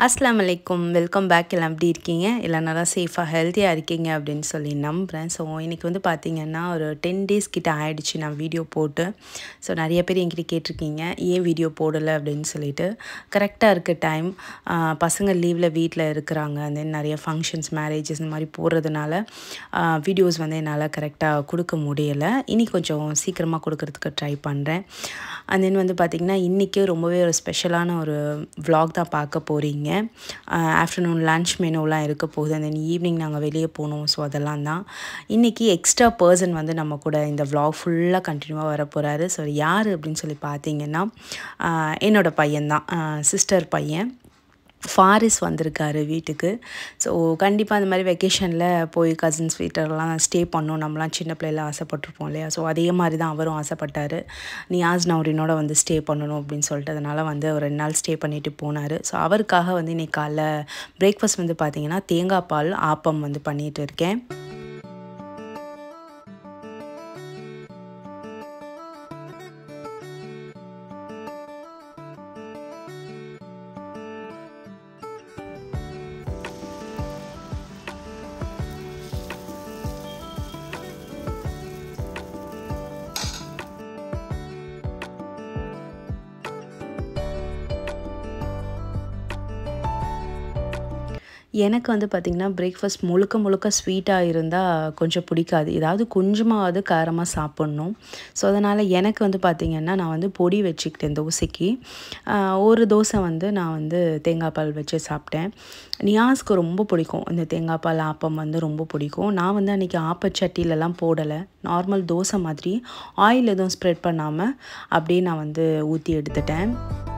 அஸ்லாம் வலைக்கும் welcome back எல்லாம் எப்படி இருக்கீங்க எல்லாம் நல்லா சேஃபாக ஹெல்த்தியாக இருக்கீங்க அப்படின்னு சொல்லி நம்புகிறேன் ஸோ இன்றைக்கி வந்து பார்த்திங்கன்னா ஒரு டென் டேஸ் கிட்ட ஆயிடுச்சு நான் வீடியோ போட்டு ஸோ நிறைய பேர் என்கிட்ட கேட்டிருக்கீங்க ஏன் வீடியோ போடலை அப்படின்னு சொல்லிட்டு கரெக்டாக இருக்க டைம் பசங்க லீவில் வீட்டில் இருக்கிறாங்க தென் நிறைய ஃபங்க்ஷன்ஸ் மேரேஜஸ் இந்த மாதிரி போடுறதுனால வீடியோஸ் வந்து என்னால் கரெக்டாக கொடுக்க முடியலை இனி கொஞ்சம் சீக்கிரமாக கொடுக்கறதுக்கு ட்ரை பண்ணுறேன் அண்ட் தென் வந்து பார்த்திங்கன்னா இன்றைக்கி ரொம்பவே ஒரு ஸ்பெஷலான ஒரு vlog தான் பார்க்க போகிறீங்க ஆஃப்டர்நூன் லன்ச் மெனுலாம் இருக்க போகுது அண்ட் தென் ஈவினிங் நாங்கள் வெளியே போகணும் ஸோ அதெல்லாம் தான் இன்றைக்கி எக்ஸ்ட்ரா பர்சன் வந்து நம்ம கூட இந்த vlog ஃபுல்லாக கண்டினியூவாக வர போகிறாரு ஸோ யார் அப்படின்னு சொல்லி பார்த்தீங்கன்னா ஆஹ் என்னோட பையன்தான் சிஸ்டர் பையன் ஃபாரிஸ் வந்திருக்காரு வீட்டுக்கு ஸோ கண்டிப்பாக அந்த மாதிரி வெக்கேஷனில் போய் கசின்ஸ் வீட்டெல்லாம் ஸ்டே பண்ணோம் நம்மலாம் சின்ன பிள்ளைல ஆசைப்பட்டிருப்போம் இல்லையா ஸோ அதே மாதிரி தான் அவரும் ஆசைப்பட்டார் நியாஸ் நௌரினோட வந்து ஸ்டே பண்ணணும் அப்படின்னு சொல்லிட்டு அதனால் வந்து ஒரு ரெண்டு நாள் ஸ்டே பண்ணிட்டு போனார் ஸோ அவருக்காக வந்து இன்னைக்கு காலைல பிரேக்ஃபாஸ்ட் வந்து பார்த்திங்கன்னா தேங்காய் பால் ஆப்பம் வந்து பண்ணிகிட்டு இருக்கேன் எனக்கு வந்து பார்த்திங்கன்னா பிரேக்ஃபாஸ்ட் முழுக்க முழுக்க ஸ்வீட்டாக இருந்தால் கொஞ்சம் பிடிக்காது ஏதாவது கொஞ்சமாவது காரமாக சாப்பிட்ணும் ஸோ அதனால் எனக்கு வந்து பார்த்திங்கன்னா நான் வந்து பொடி வச்சுக்கிட்டேன் தோசைக்கு ஆஹ் ஒரு தோசை வந்து நான் வந்து தேங்காய் பால் வச்சு சாப்பிட்டேன் நியாஸ்க்கு ரொம்ப பிடிக்கும் இந்த தேங்காய் பால் ஆப்பம் வந்து ரொம்ப பிடிக்கும் நான் வந்து அன்றைக்கி ஆப்பச்சட்டிலலாம் போடலை நார்மல் தோசை மாதிரி ஆயில் எதுவும் ஸ்ப்ரெட் பண்ணாமல் அப்படியே நான் வந்து ஊற்றி எடுத்துட்டேன்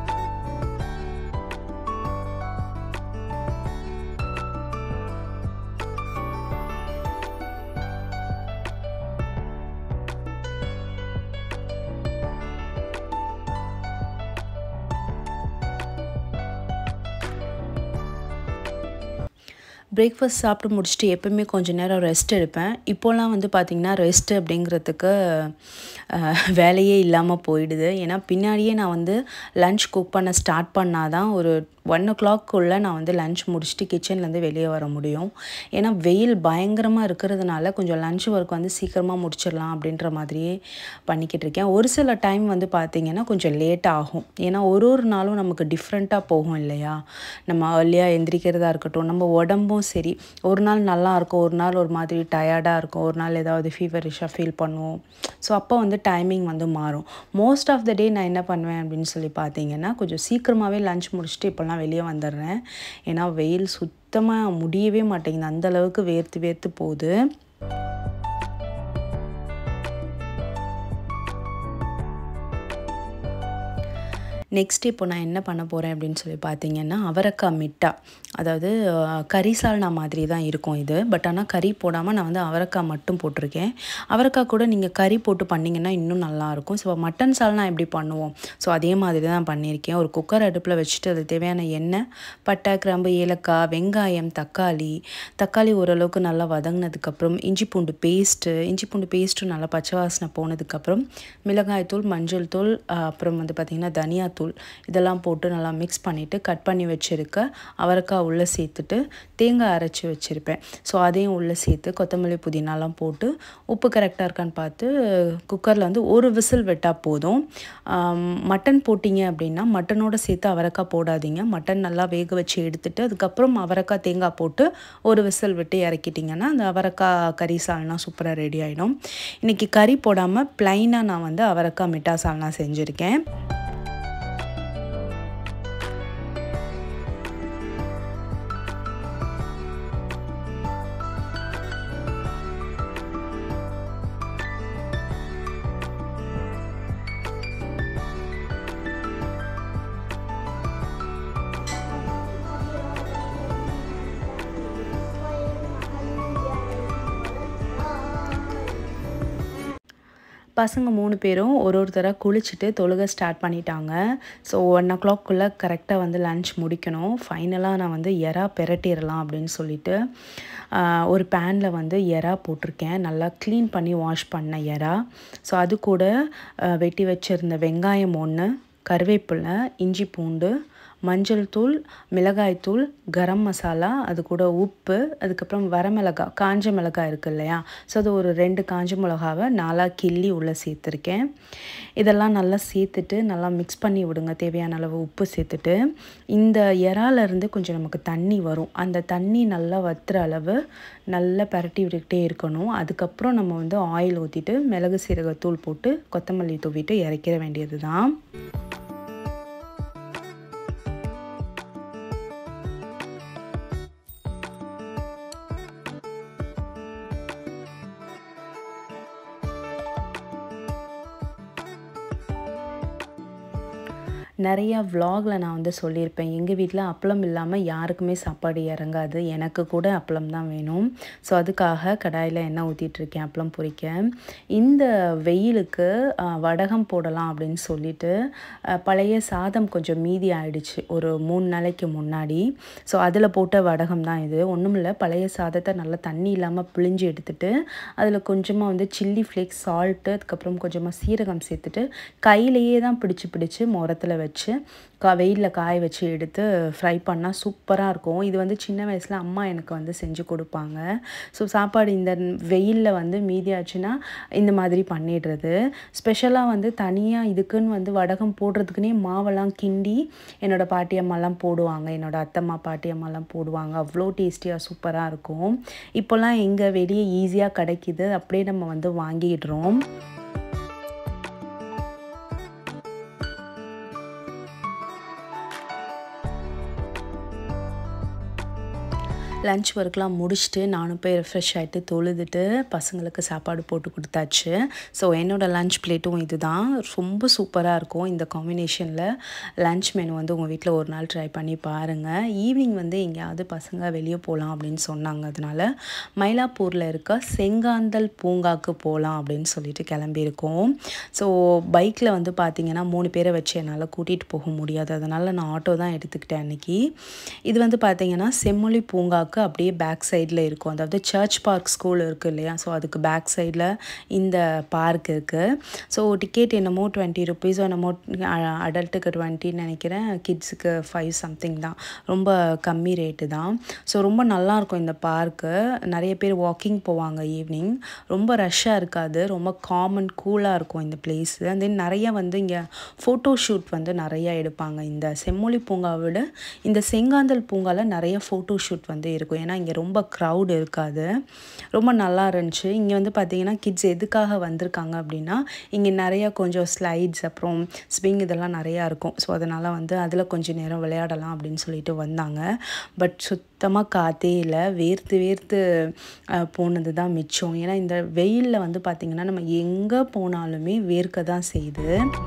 பிரேக்ஃபாஸ்ட் சாப்பிட்டு முடிச்சுட்டு எப்போவுமே கொஞ்ச நேரம் ரெஸ்ட் எடுப்பேன் இப்போலாம் வந்து பார்த்திங்கன்னா ரெஸ்ட் அப்படிங்கிறதுக்கு அஹ், வேலையே இல்லாமல் போயிடுது ஏன்னா பின்னாடியே நான் வந்து லன்ச் குக் பண்ண ஸ்டார்ட் பண்ணாதான் ஒரு ஒன் ஓ கிளாக்குள்ளே நான் வந்து லன்ச் முடிச்சுட்டு கிச்சன்லேருந்து வெளியே வர முடியும் ஏன்னா வெயில் பயங்கரமாக இருக்கிறதுனால கொஞ்சம் லன்ச் ஒர்க் வந்து சீக்கிரமாக முடிச்சிடலாம் அப்படின்ற மாதிரியே பண்ணிக்கிட்டு இருக்கேன் ஒரு சில டைம் வந்து பார்த்திங்கன்னா கொஞ்சம் லேட் ஆகும் ஏன்னா ஒரு ஒரு நாளும் நமக்கு டிஃப்ரெண்ட்டாக போகும் இல்லையா நம்ம ஏர்லியாக எந்திரிக்கிறதா இருக்கட்டும் நம்ம உடம்பும் சரி ஒரு நாள் நல்லா இருக்கும் ஒரு நாள் ஒரு மாதிரி டயர்டாக இருக்கும் ஒரு நாள் ஏதாவது ஃபீவரிஷாக ஃபீல் பண்ணுவோம் ஸோ அப்போ வந்து டைமிங் வந்து மாறும் மோஸ்ட் ஆஃப் த டே நான் என்ன பண்ணுவேன் அப்படின்னு சொல்லி பார்த்தீங்கன்னா கொஞ்சம் சீக்கிரமாகவே லன்ச் முடிச்சுட்டு இப்போல்லாம் வெளியே வந்துடுறேன் ஏன்னா வெயில் சுத்தமாக முடியவே மாட்டேங்குது அந்த அளவுக்கு வேர்த்து வேர்த்து போகுது நெக்ஸ்ட் இப்போ நான் என்ன பண்ண போகிறேன் அப்படின்னு சொல்லி பார்த்தீங்கன்னா அவரைக்காய் மிட்டா அதாவது அஹ், கறி சால்னா மாதிரி தான் இருக்கும் இது பட் ஆனால் கறி போடாமல் நான் வந்து அவரைக்காய் மட்டும் போட்டிருக்கேன் அவரைக்காய் கூட நீங்கள் கறி போட்டு பண்ணிங்கன்னா இன்னும் நல்லாயிருக்கும் ஸோ மட்டன் சால்னா எப்படி பண்ணுவோம் ஸோ அதே மாதிரி தான் பண்ணியிருக்கேன் ஒரு குக்கர் அடுப்பில் வச்சுட்டு அது தேவையான எண்ணெய் பட்டை கிராம்பு ஏலக்காய் வெங்காயம் தக்காளி தக்காளி ஓரளவுக்கு நல்லா வதங்கினதுக்கப்புறம் இஞ்சி பூண்டு பேஸ்ட்டு இஞ்சி பூண்டு பேஸ்ட்டும் நல்லா பச்சை வாசனை போனதுக்கப்புறம் மிளகாய் தூள் மஞ்சள் தூள் அஹ், அப்புறம் வந்து பார்த்திங்கன்னா தனியாத்தூள் இதெல்லாம் போட்டு நல்லா மிக்ஸ் பண்ணிவிட்டு கட் பண்ணி வச்சுருக்க அவரைக்காய் உள்ளே சேர்த்துட்டு தேங்காய் அரைச்சி வச்சுருப்பேன் ஸோ அதையும் உள்ளே சேர்த்து கொத்தமல்லி புதினாலாம் போட்டு உப்பு கரெக்டாக இருக்கான்னு பார்த்து குக்கரில் வந்து ஒரு விசில் விட்டால் போதும் ஆம், மட்டன் போட்டிங்க அப்படின்னா மட்டனோட சேர்த்து அவரைக்காய் போடாதீங்க மட்டன் நல்லா வேக வச்சு எடுத்துட்டு அதுக்கப்புறம் அவரைக்காய் தேங்காய் போட்டு ஒரு விசில் விட்டு இறக்கிட்டிங்கன்னா அந்த அவரைக்காய் கறி சால்னா சூப்பராக ரெடி ஆகிடும் இன்றைக்கி கறி போடாமல் ப்ளைனாக நான் வந்து அவரைக்காய் மிட்டா சால்னா செஞ்சுருக்கேன் பசங்க மூணு பேரும் ஒரு ஒருத்தராக குளிச்சுட்டு தொழுக ஸ்டார்ட் பண்ணிட்டாங்க ஸோ ஒன் ஓ கிளாக்குள்ளே கரெக்டாக வந்து லன்ச் முடிக்கணும் ஃபைனலாக நான் வந்து எறா பெரட்டிடலாம் அப்படின்னு சொல்லிட்டு ஆஹ், ஒரு பேனில் வந்து எறா போட்டிருக்கேன் நல்லா க்ளீன் பண்ணி வாஷ் பண்ண எறா ஸோ அது கூட ஆஹ், வெட்டி வச்சுருந்த வெங்காயம் ஒன்று கருவேப்பிலை இஞ்சி பூண்டு மஞ்சள் தூள் மிளகாய் தூள் கரம் மசாலா அது கூட உப்பு அதுக்கப்புறம் வரமிளகாய் காஞ்ச மிளகாய் இருக்குது இல்லையா ஸோ அது ஒரு ரெண்டு காஞ்ச மிளகாவை நாலாக கிள்ளி உள்ளே சேர்த்துருக்கேன் இதெல்லாம் நல்லா சேர்த்துட்டு நல்லா மிக்ஸ் பண்ணி விடுங்க தேவையான அளவு உப்பு சேர்த்துட்டு இந்த இறாலேருந்து கொஞ்சம் நமக்கு தண்ணி வரும் அந்த தண்ணி நல்லா வத்துற அளவு நல்லா பரட்டி விட்டுக்கிட்டே இருக்கணும் அதுக்கப்புறம் நம்ம வந்து ஆயில் ஊற்றிட்டு மிளகு சீரகத்தூள் போட்டு கொத்தமல்லி தூவிட்டு இறக்கிற வேண்டியது தான் நிறையா விலாகில் நான் வந்து சொல்லியிருப்பேன் எங்கள் வீட்டில் அப்பளம் இல்லாமல் யாருக்குமே சாப்பாடு இறங்காது எனக்கு கூட அப்பளம் தான் வேணும் ஸோ அதுக்காக கடாயில் எண்ணெய் ஊற்றிட்டுருக்கேன் அப்பளம் பொரிக்க இந்த வெயிலுக்கு வடகம் போடலாம் அப்படின்னு சொல்லிட்டு பழைய சாதம் கொஞ்சம் மீதி ஆயிடுச்சு ஒரு மூணு நாளைக்கு முன்னாடி ஸோ அதில் போட்ட வடகம் தான் இது ஒன்றும் இல்லை பழைய சாதத்தை நல்லா தண்ணி இல்லாமல் பிழிஞ்சு எடுத்துட்டு அதில் கொஞ்சமாக வந்து சில்லி ஃப்ளேக்ஸ் சால்ட்டு அதுக்கப்புறம் கொஞ்சமாக சீரகம் சேர்த்துட்டு கையிலையே தான் பிடிச்சி பிடிச்சி முரத்தில் வச்சு கா வெயிலில் காய வச்சு எடுத்து ஃப்ரை பண்ணால் சூப்பராக இருக்கும் இது வந்து சின்ன வயசில் அம்மா எனக்கு வந்து செஞ்சு கொடுப்பாங்க ஸோ சாப்பாடு இந்த வெயிலில் வந்து மீதியாச்சுன்னா இந்த மாதிரி பண்ணிடுறது ஸ்பெஷலாக வந்து தனியாக இதுக்குன்னு வந்து வடகம் போடுறதுக்குனே மாவெல்லாம் கிண்டி என்னோடய பாட்டி அம்மாலாம் போடுவாங்க என்னோடய அத்தம்மா பாட்டி அம்மாலாம் போடுவாங்க அவ்வளோ டேஸ்டியாக சூப்பராக இருக்கும் இப்போல்லாம் எங்கே வெளியே ஈஸியாக கிடைக்கிது அப்படியே நம்ம வந்து வாங்கிடுறோம் லன்ச் ஒர்க்லாம் முடிச்சுட்டு நானும் போய் ரெஃப்ரெஷ் ஆகிட்டு தொழுதுட்டு பசங்களுக்கு சாப்பாடு போட்டு கொடுத்தாச்சு ஸோ என்னோடய லன்ச் பிளேட்டும் இது தான் ரொம்ப சூப்பராக இருக்கும் இந்த காம்பினேஷனில் லன்ச் மெனு வந்து உங்கள் வீட்டில் ஒரு நாள் ட்ரை பண்ணி பாருங்கள் ஈவினிங் வந்து எங்கேயாவது பசங்க வெளியே போகலாம் அப்படின்னு சொன்னாங்க அதனால் மயிலாப்பூரில் இருக்க செங்காந்தல் பூங்காக்கு போகலாம் அப்படின்னு சொல்லிட்டு கிளம்பியிருக்கோம் ஸோ பைக்கில் வந்து பார்த்திங்கன்னா மூணு பேரை வச்சு என்னால் கூட்டிகிட்டு போக முடியாது அதனால் நான் ஆட்டோ தான் எடுத்துக்கிட்டேன் அன்றைக்கி இது வந்து பார்த்திங்கன்னா செம்மொழி பூங்காக்கு பார்க்கு அப்படியே பேக் சைடில் இருக்கும் அதாவது சர்ச் பார்க் ஸ்கூல் இருக்குது இல்லையா ஸோ அதுக்கு பேக் சைடில் இந்த பார்க் இருக்குது ஸோ டிக்கெட் என்னமோ டுவெண்ட்டி ருபீஸோ என்னமோ அடல்ட்டுக்கு டுவெண்ட்டின்னு நினைக்கிறேன் கிட்ஸுக்கு ஃபைவ் சம்திங் தான் ரொம்ப கம்மி ரேட்டு தான் ஸோ ரொம்ப நல்லாயிருக்கும் இந்த பார்க்கு நிறைய பேர் வாக்கிங் போவாங்க ஈவினிங் ரொம்ப ரஷ்ஷாக இருக்காது ரொம்ப காமன் கூலாக இருக்கும் இந்த பிளேஸு அண்ட் தென் நிறைய வந்து இங்கே ஃபோட்டோ ஷூட் வந்து நிறையா எடுப்பாங்க இந்த செம்மொழி பூங்காவை விட இந்த செங்காந்தல் பூங்காவில் நிறைய ஃபோட்டோ ஷூட் வந்து இருக்கும் ஏன்னா இங்கே ரொம்ப க்ரௌட் இருக்காது ரொம்ப நல்லா இருந்துச்சு இங்கே வந்து பார்த்திங்கன்னா கிட்ஸ் எதுக்காக வந்திருக்காங்க அப்படின்னா இங்கே நிறையா கொஞ்சம் ஸ்லைட்ஸ் அப்புறம் ஸ்விங் இதெல்லாம் நிறையா இருக்கும் ஸோ அதனால் வந்து அதில் கொஞ்சம் நேரம் விளையாடலாம் அப்படின்னு சொல்லிட்டு வந்தாங்க பட் சுத்தமாக காற்றே இல்லை வேர்த்து வேர்த்து போனது தான் மிச்சம் ஏன்னா இந்த வெயிலில் வந்து பார்த்திங்கன்னா நம்ம எங்கே போனாலுமே வேர்க்க தான் செய்யுது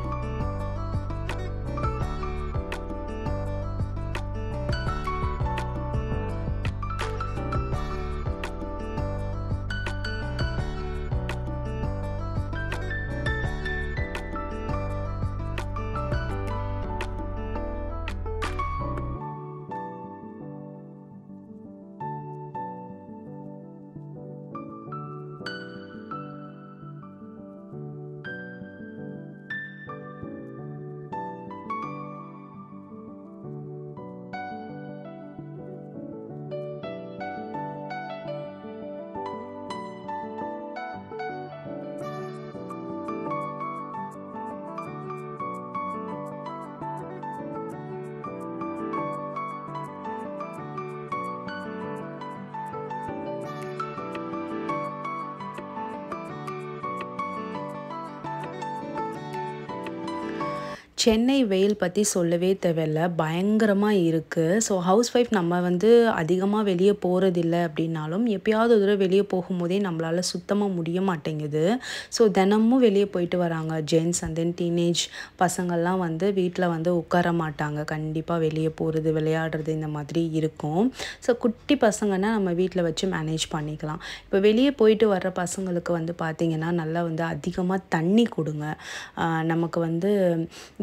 சென்னை வெயில் பற்றி சொல்லவே தேவையில்ல பயங்கரமாக இருக்குது ஸோ ஹவுஸ் ஒய்ஃப் நம்ம வந்து அதிகமாக வெளியே போகிறதில்ல அப்படின்னாலும் எப்பயாவது ஒரு தடவை வெளியே போகும்போதே நம்மளால் சுத்தமாக முடிய மாட்டேங்குது ஸோ தினமும் வெளியே போயிட்டு வராங்க ஜென்ஸ் அண்ட் தென் டீனேஜ் பசங்கள்லாம் வந்து வீட்டில் வந்து உட்கார மாட்டாங்க கண்டிப்பாக வெளியே போகிறது விளையாடுறது இந்த மாதிரி இருக்கும் ஸோ குட்டி பசங்கன்னா நம்ம வீட்டில் வச்சு மேனேஜ் பண்ணிக்கலாம் இப்போ வெளியே போயிட்டு வர்ற பசங்களுக்கு வந்து பார்த்திங்கன்னா நல்லா வந்து அதிகமாக தண்ணி கொடுங்க ஆஹ் நமக்கு வந்து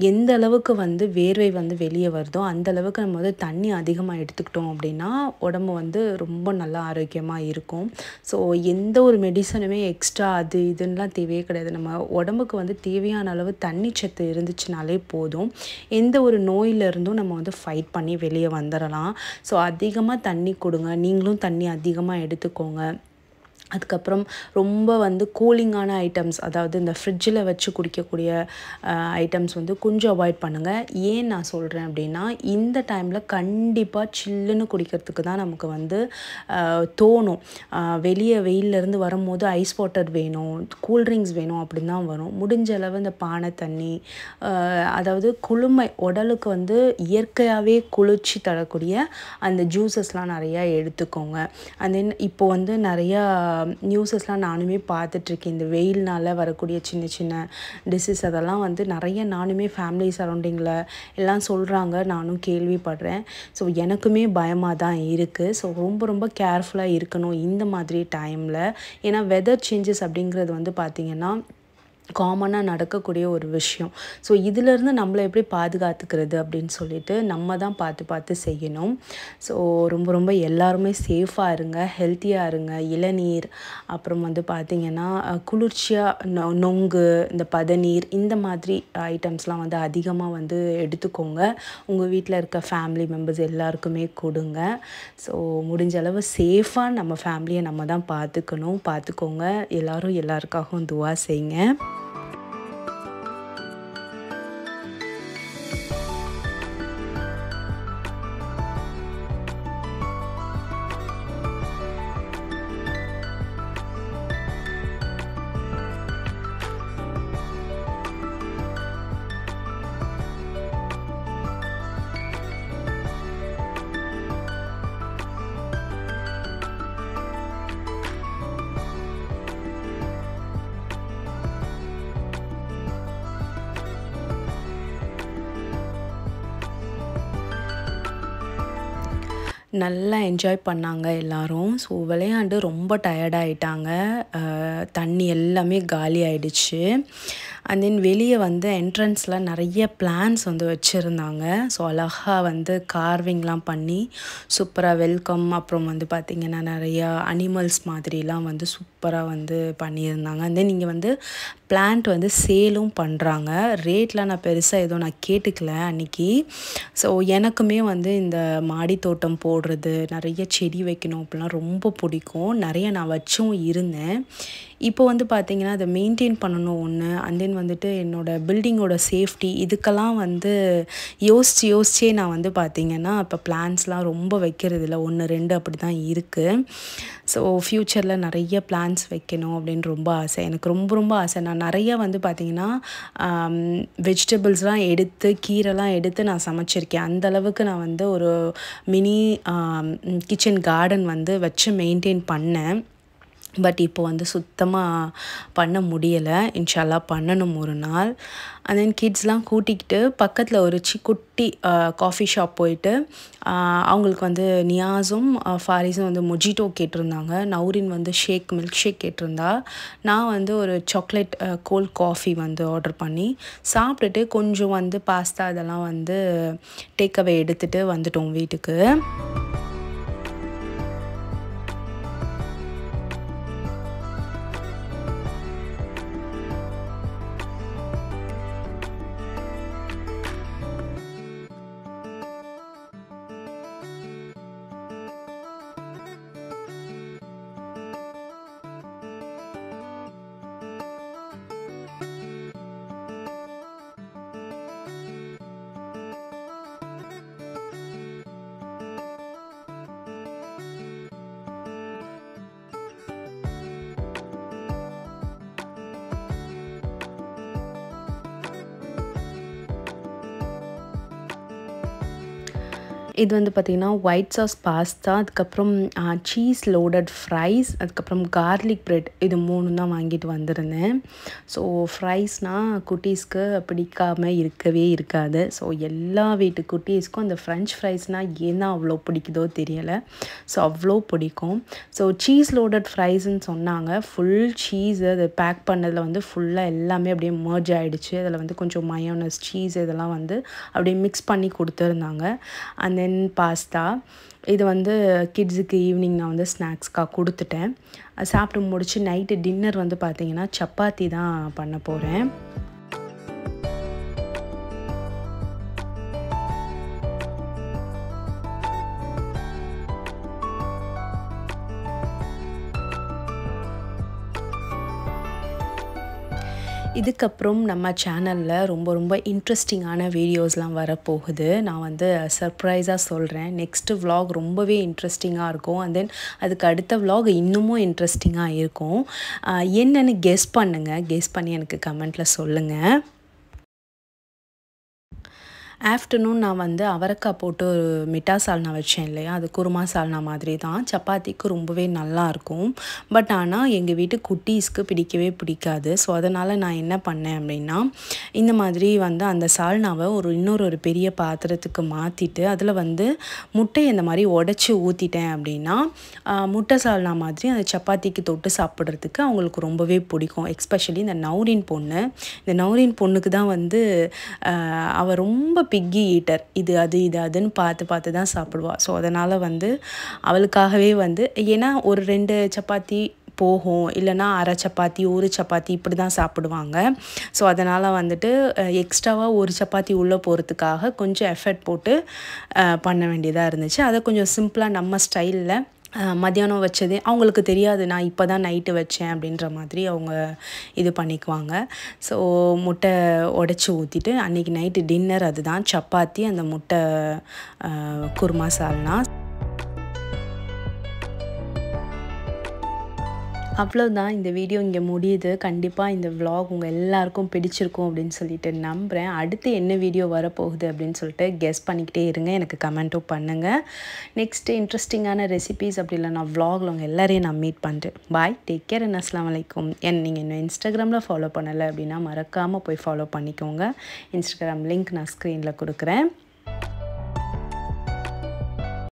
எந்த அளவுக்கு வந்து வேர்வை வந்து வெளியே வருதோ அந்த அளவுக்கு நம்ம வந்து தண்ணி அதிகமாக எடுத்துக்கிட்டோம் அப்படின்னா உடம்பு வந்து ரொம்ப நல்லா ஆரோக்கியமாக இருக்கும் ஸோ எந்த ஒரு மெடிசனுமே எக்ஸ்ட்ரா அது இதுன்னெலாம் தேவையே கிடையாது நம்ம உடம்புக்கு வந்து தேவையான அளவு தண்ணி சத்து இருந்துச்சுனாலே போதும் எந்த ஒரு நோயிலிருந்தும் நம்ம வந்து ஃபைட் பண்ணி வெளியே வந்துடலாம் ஸோ அதிகமாக தண்ணி கொடுங்க நீங்களும் தண்ணி அதிகமாக எடுத்துக்கோங்க அதுக்கப்புறம் ரொம்ப வந்து கூலிங்கான ஐட்டம்ஸ் அதாவது இந்த ஃப்ரிட்ஜில் வச்சு குடிக்கக்கூடிய ஐட்டம்ஸ் வந்து கொஞ்சம் அவாய்ட் பண்ணுங்கள் ஏன் நான் சொல்கிறேன் அப்படின்னா இந்த டைமில் கண்டிப்பாக சில்லுன்னு குடிக்கிறதுக்கு தான் நமக்கு வந்து தோணும் வெளியே வெயிலேருந்து வரும்போது ஐஸ் வாட்டர் வேணும் கூல்ட்ரிங்க்ஸ் வேணும் அப்படின்னு தான் வரும் முடிஞ்ச அளவு இந்த பானை தண்ணி அதாவது குளுமை உடலுக்கு வந்து இயற்கையாகவே குளிர்ச்சி தரக்கூடிய அந்த ஜூஸஸ்லாம் நிறையா எடுத்துக்கோங்க அண்ட் தென் இப்போ வந்து நிறையா நியூஸஸ்லாம் நானுமே பார்த்துட்ருக்கேன் இந்த வெயில்னால் வரக்கூடிய சின்ன சின்ன டிசீஸ் அதெல்லாம் வந்து நிறைய நானுமே ஃபேமிலி சரௌண்டிங்கில் எல்லாம் சொல்கிறாங்க நானும் கேள்விப்படுறேன் ஸோ எனக்குமே பயமாக தான் இருக்குது ஸோ ரொம்ப ரொம்ப கேர்ஃபுல்லாக இருக்கணும் இந்த மாதிரி டைமில் ஏன்னா வெதர் சேஞ்சஸ் அப்படிங்கிறது வந்து பார்த்திங்கன்னா காமனாக நடக்கக்கூடிய ஒரு விஷயம் ஸோ இதிலேருந்து நம்மளை எப்படி பாதுகாத்துக்கிறது அப்படின்னு சொல்லிட்டு நம்ம தான் பார்த்து பார்த்து செய்யணும் ஸோ ரொம்ப ரொம்ப எல்லாருமே சேஃபாக இருங்க ஹெல்த்தியாக இருங்க இளநீர் அப்புறம் வந்து பார்த்திங்கன்னா குளிர்ச்சியாக நொ நொங்கு இந்த பதநீர் இந்த மாதிரி ஐட்டம்ஸ்லாம் வந்து அதிகமாக வந்து எடுத்துக்கோங்க உங்கள் வீட்டில் இருக்க ஃபேமிலி மெம்பர்ஸ் எல்லாருக்குமே கொடுங்க ஸோ முடிஞ்ச அளவு சேஃபாக நம்ம ஃபேமிலியை நம்ம தான் பார்த்துக்கணும் பார்த்துக்கோங்க எல்லோரும் எல்லாருக்காகவும் துவா செய்யுங்க நல்லா என்ஜாய் பண்ணாங்க எல்லாரும் ஸோ விளையாண்டு ரொம்ப டயர்டாயிட்டாங்க தண்ணி எல்லாமே காலி ஆயிடுச்சு அண்ட் தென் வெளியே வந்து என்ட்ரன்ஸில் நிறைய பிளான்ஸ் வந்து வச்சுருந்தாங்க ஸோ அழகாக வந்து கார்விங்லாம் பண்ணி சூப்பராக வெல்கம் அப்புறம் வந்து பார்த்திங்கன்னா நிறையா அனிமல்ஸ் மாதிரிலாம் வந்து சூப்பராக வந்து பண்ணியிருந்தாங்க அண்ட் தென் இங்கே வந்து பிளான்ட் வந்து சேலும் பண்ணுறாங்க ரேட்லாம் நான் பெருசாக எதுவும் நான் கேட்டுக்கல அன்றைக்கி ஸோ எனக்குமே வந்து இந்த மாடி தோட்டம் போடுறது நிறைய செடி வைக்கணும் அப்படிலாம் ரொம்ப பிடிக்கும் நிறைய நான் வச்சும் இருந்தேன் இப்போ வந்து பார்த்திங்கன்னா அதை மெயின்டைன் பண்ணணும் ஒன்று அண்ட் தென் வந்துட்டு என்னோடய பில்டிங்கோட சேஃப்டி இதுக்கெல்லாம் வந்து யோசித்து யோசிச்சே நான் வந்து பார்த்திங்கன்னா இப்போ பிளான்ஸ்லாம் ரொம்ப வைக்கிறது இல்லை ஒன்று ரெண்டு அப்படி தான் இருக்குது ஸோ ஃப்யூச்சரில் நிறைய பிளான்ஸ் வைக்கணும் அப்படின்னு ரொம்ப ஆசை எனக்கு ரொம்ப ரொம்ப ஆசை நான் நிறைய வந்து பார்த்திங்கன்னா வெஜிடபிள்ஸ்லாம் எடுத்து கீரைலாம் எடுத்து நான் சமைச்சிருக்கேன் அந்த அளவுக்கு நான் வந்து ஒரு மினி கிச்சன் கார்டன் வந்து வச்சு மெயின்டைன் பண்ணேன் பட் இப்போ வந்து சுத்தமாக பண்ண முடியலை இன்ஷால்லா பண்ணணும் ஒரு நாள் அண்ட் தென் கிட்ஸ்லாம் கூட்டிக்கிட்டு பக்கத்தில் ஒரு சி குட்டி காஃபி ஷாப் போயிட்டு அவங்களுக்கு வந்து நியாஸும் ஃபாரிஸும் வந்து மொஜிட்டோ கேட்டிருந்தாங்க நௌரின் வந்து ஷேக் மில்க் ஷேக் கேட்டிருந்தா நான் வந்து ஒரு சாக்லேட் கோல்ட் காஃபி வந்து ஆர்டர் பண்ணி சாப்பிட்டுட்டு கொஞ்சம் வந்து பாஸ்தா இதெல்லாம் வந்து டேக்அவே எடுத்துகிட்டு வந்துட்டோம் வீட்டுக்கு இது வந்து பார்த்திங்கன்னா ஒயிட் சாஸ் பாஸ்தா அதுக்கப்புறம் சீஸ் லோடட் ஃப்ரைஸ் அதுக்கப்புறம் கார்லிக் பிரெட் இது மூணு தான் வாங்கிட்டு வந்திருந்தேன் ஸோ ஃப்ரைஸ்னால் குட்டீஸ்க்கு பிடிக்காமல் இருக்கவே இருக்காது ஸோ எல்லா வீட்டு குட்டீஸ்க்கும் அந்த ஃப்ரெஞ்ச் ஃப்ரைஸ்னால் ஏன் தான் அவ்வளோ பிடிக்குதோ தெரியலை ஸோ அவ்வளோ பிடிக்கும் ஸோ சீஸ் லோடட் ஃப்ரைஸ்ன்னு சொன்னாங்க ஃபுல் சீஸ் அது பேக் பண்ணதில் வந்து ஃபுல்லாக எல்லாமே அப்படியே மர்ஜ் ஆகிடுச்சு அதில் வந்து கொஞ்சம் மயோனஸ் சீஸ் இதெல்லாம் வந்து அப்படியே மிக்ஸ் பண்ணி கொடுத்துருந்தாங்க அண்ட் தென் பாஸ்தா இது வந்து கிட்ஸுக்கு ஈவினிங் நான் வந்து ஸ்நாக்ஸ்க்காக கொடுத்துட்டேன் சாப்பிட்டு முடிச்சு நைட்டு டின்னர் வந்து பார்த்திங்கன்னா சப்பாத்தி தான் பண்ண போகிறேன் இதுக்கப்புறம் நம்ம சேனலில் ரொம்ப ரொம்ப இன்ட்ரெஸ்டிங்கான வீடியோஸ்லாம் வரப்போகுது நான் வந்து சர்ப்ரைஸாக சொல்கிறேன் நெக்ஸ்ட்டு விலாக் ரொம்பவே இன்ட்ரெஸ்டிங்காக இருக்கும் அண்ட் தென் அதுக்கு அடுத்த விலாக் இன்னமும் இன்ட்ரெஸ்டிங்காக இருக்கும் என்னென்னு கெஸ் பண்ணுங்கள் கெஸ் பண்ணி எனக்கு கமெண்ட்டில் சொல்லுங்கள் ஆஃப்டர்நூன் நான் வந்து அவரைக்காய் போட்டு ஒரு மிட்டா சால்னா வச்சேன் இல்லையா அது குருமா சால்னா மாதிரி தான் சப்பாத்திக்கு ரொம்பவே நல்லாயிருக்கும் பட் ஆனால் எங்கள் வீட்டு குட்டீஸ்க்கு பிடிக்கவே பிடிக்காது ஸோ அதனால் நான் என்ன பண்ணேன் அப்படின்னா இந்த மாதிரி வந்து அந்த சால்னாவை ஒரு இன்னொரு ஒரு பெரிய பாத்திரத்துக்கு மாற்றிட்டு அதில் வந்து முட்டையை இந்த மாதிரி உடச்சி ஊற்றிட்டேன் அப்படின்னா முட்டை சால்னா மாதிரி அந்த சப்பாத்திக்கு தொட்டு சாப்பிட்றதுக்கு அவங்களுக்கு ரொம்பவே பிடிக்கும் எக்ஸ்பெஷலி இந்த நௌரின் பொண்ணு இந்த நௌரின் பொண்ணுக்கு தான் வந்து அவள் ரொம்ப பிக்கி ஈட்டர் இது அது இது அதுன்னு பார்த்து பார்த்து தான் சாப்பிடுவாள் ஸோ அதனால் வந்து அவளுக்காகவே வந்து ஏன்னா ஒரு ரெண்டு சப்பாத்தி போகும் இல்லைனா அரை சப்பாத்தி ஒரு சப்பாத்தி இப்படி தான் சாப்பிடுவாங்க ஸோ அதனால் வந்துட்டு எக்ஸ்ட்ராவாக ஒரு சப்பாத்தி உள்ளே போகிறதுக்காக கொஞ்சம் எஃபர்ட் போட்டு பண்ண வேண்டியதாக இருந்துச்சு அதை கொஞ்சம் சிம்பிளாக நம்ம ஸ்டைலில் மத்தியானம் வச்சதே அவங்களுக்கு தெரியாது நான் இப்போ தான் நைட்டு வச்சேன் அப்படின்ற மாதிரி அவங்க இது பண்ணிக்குவாங்க ஸோ முட்டை உடச்சி ஊற்றிட்டு அன்றைக்கி நைட்டு டின்னர் அதுதான் சப்பாத்தி அந்த முட்டை குருமா சால்னா அவ்வளோதான் இந்த வீடியோ இங்கே முடியுது கண்டிப்பாக இந்த விலாக் உங்கள் எல்லாருக்கும் பிடிச்சிருக்கும் அப்படின்னு சொல்லிட்டு நம்புகிறேன் அடுத்து என்ன வீடியோ வரப்போகுது அப்படின்னு சொல்லிட்டு கெஸ் பண்ணிக்கிட்டே இருங்க எனக்கு கமெண்ட்டும் பண்ணுங்கள் நெக்ஸ்ட்டு இன்ட்ரெஸ்டிங்கான ரெசிபீஸ் அப்படி இல்லை நான் விலாகில் உங்கள் எல்லாரையும் நான் மீட் பண்ணுறேன் பாய் டேக் கேர் அண்ட் அஸ்லாம் வலைக்கும் என் நீங்கள் இன்னும் இன்ஸ்டாகிராமில் ஃபாலோ பண்ணலை அப்படின்னா மறக்காமல் போய் ஃபாலோ பண்ணிக்கோங்க இன்ஸ்டாகிராம் லிங்க் நான் ஸ்க்ரீனில் கொடுக்குறேன்